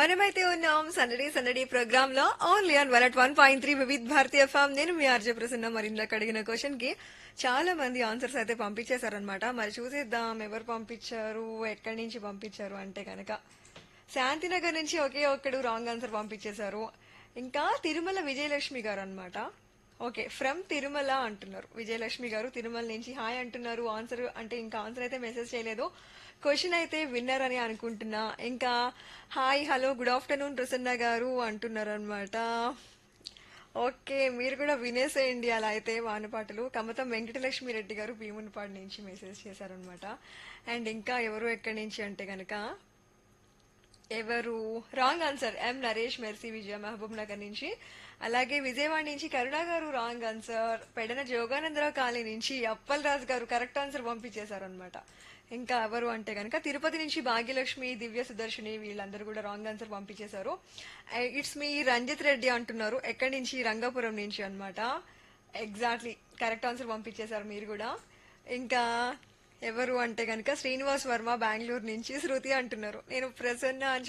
మనమైతే ఉన్నాం సందడి సందడి ప్రోగ్రామ్ లో only on one at one point three Vividh Bharati ఫామ్ నేను మీ ఆర్జే ప్రసన్న మరి ఇందాక అడిగిన క్వశ్చన్ కి చాలా మంది ఆన్సర్స్ అయితే పంపించేశారనమాట మరి చూసేద్దాం ఎవరు పంపించారు ఎక్కడి నుంచి పంపించారు అంటే కనుక శాంతినగర్ నుంచి ఒకే ఒక్కడు రాంగ్ ఆన్సర్ పంపించేశారు ఇంకా తిరుమల విజయలక్ష్మి గారు అన్నమాట ఓకే ఫ్రమ్ తిరుమల అంటున్నారు విజయలక్ష్మి గారు తిరుమల నుంచి హాయ్ అంటున్నారు ఆన్సర్ అంటే ఇంకా ఆన్సర్ అయితే మెసేజ్ చేయలేదు క్వశ్చన్ అయితే విన్నర్ అని అనుకుంటున్నా ఇంకా hi hello good afternoon Prasanna garu అంటున్నారు అనమాట ఓకే మీరు కూడా వినేసేయండి అలా అయితే వానపాటలు కమతం వెంకటలక్ష్మి రెడ్డి గారు భీమునిపాడు నుంచి మెసేజ్ చేశారనమాట అండ్ ఇంకా ఎవరు ఎక్కడి నుంచి అంటే కనుక ఎవరు wrong answer M Naresh Mercy Vijaya Mahabubnagar నుంచి అలాగే విజయవాడ నుంచి Karuna garu wrong answer Pedana Joganandarao colony నుంచి అప్పల్ రాజు గారు కరెక్ట్ ఆన్సర్ పంపించేశారు అనమాట ఇంకా ఎవరు అంటే కనుక తిరుపతి నుంచి భాగ్యలక్ష్మి దివ్య సుదర్శిని వీళ్ళందరూ కూడా రాంగ్ ఆన్సర్ పంపించేశారు ఇట్స్ మీ రంజిత్ రెడ్డి అంటున్నారు ఎక్కడి నుంచి రంగాపురం నుంచి అన్నమాట ఎగ్జాక్ట్లీ కరెక్ట్ ఆన్సర్ పంపించేశారు మీరు కూడా ఇంకా ఎవరు అంటే కనుక శ్రీనివాస్ వర్మ బెంగళూరు నుంచి శృతి అంటున్నారు నేను ప్రసన్న అని